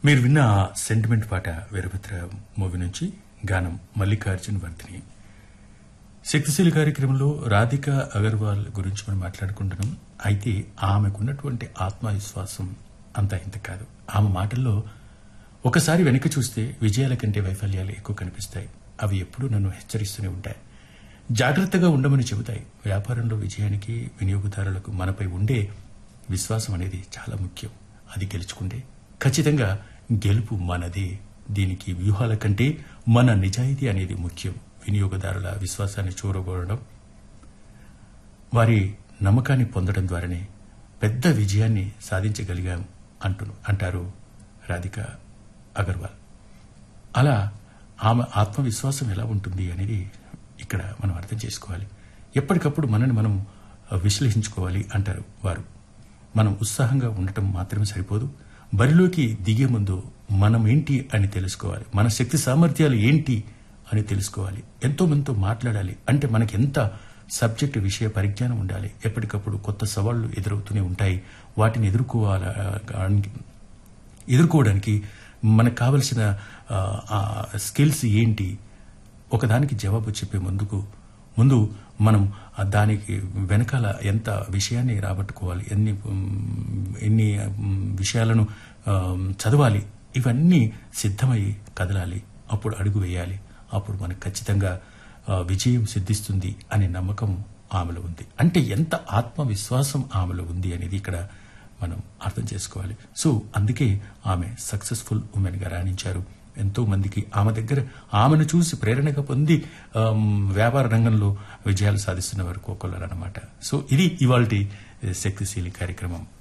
మీరు విన్న ఆ సెంటిమెంట్ పాట వీరభద్ర మూవీ నుంచి గానం మల్లికార్జున్ వర్ధిని శక్తిశీలి కార్యక్రమంలో రాధిక అగర్వాల్ గురించి మనం మాట్లాడుకుంటున్నాం అయితే ఆమెకున్నటువంటి ఆత్మవిశ్వాసం అంతా ఇంత కాదు ఆమె మాటల్లో ఒకసారి వెనక్కి చూస్తే విజయాల కంటే వైఫల్యాలు ఎక్కువ కనిపిస్తాయి అవి ఎప్పుడూ నన్ను హెచ్చరిస్తూనే ఉంటాయి జాగ్రత్తగా ఉండమని చెబుతాయి వ్యాపారంలో విజయానికి వినియోగదారులకు మనపై ఉండే విశ్వాసం అనేది చాలా ముఖ్యం అది గెలుచుకుంటే ఖచ్చితంగా గెలుపు మనదే దీనికి వ్యూహాల కంటే మన నిజాయితీ అనేది ముఖ్యం వినియోగదారుల విశ్వాసాన్ని చూరగొనడం వారి నమ్మకాన్ని పొందడం ద్వారానే పెద్ద విజయాన్ని సాధించగలిగాం అంటు అంటారు రాధిక అగర్వాల్ అలా ఆమె ఆత్మవిశ్వాసం ఎలా ఉంటుంది అనేది ఇక్కడ మనం అర్థం చేసుకోవాలి ఎప్పటికప్పుడు మనని మనం విశ్లేషించుకోవాలి అంటారు వారు మనం ఉత్సాహంగా ఉండటం మాత్రమే సరిపోదు బరిలోకి దిగే ముందు మనం ఏంటి అని తెలుసుకోవాలి మన శక్తి సామర్థ్యాలు ఏంటి అని తెలుసుకోవాలి ఎంతో మందితో మాట్లాడాలి అంటే మనకి ఎంత సబ్జెక్ట్ విషయ పరిజ్ఞానం ఉండాలి ఎప్పటికప్పుడు కొత్త సవాళ్లు ఎదురవుతూనే ఉంటాయి వాటిని ఎదుర్కోవాల ఎదుర్కోవడానికి మనకు కావలసిన స్కిల్స్ ఏంటి ఒకదానికి జవాబు చెప్పే ముందుకు ముందు మనం ఆ దానికి వెనకాల ఎంత విషయాన్ని రాబట్టుకోవాలి ఎన్ని మ్, ఎన్ని మ్, విషయాలను ఆ, చదవాలి ఇవన్నీ సిద్ధమై కదలాలి అప్పుడు అడుగు వేయాలి అప్పుడు మనకు ఖచ్చితంగా ఆ, విజయం సిద్ధిస్తుంది అనే నమ్మకం ఆమెలో ఉంది అంటే ఎంత ఆత్మవిశ్వాసం ఆమెలో ఉంది అనేది ఇక్కడ మనం అర్థం చేసుకోవాలి సో అందుకే ఆమె సక్సెస్ఫుల్ ఉమెన్ గా రాణించారు ఎంతో మందికి ఆమె దగ్గర ఆమెను చూసి ప్రేరణగా పొంది ఆమ్, వ్యాపార రంగంలో విజయాలు సాధిస్తున్న వారు ఒక్కొక్కరు అనమాట సో ఇది ఇవాళ శక్తిశీలి కార్యక్రమం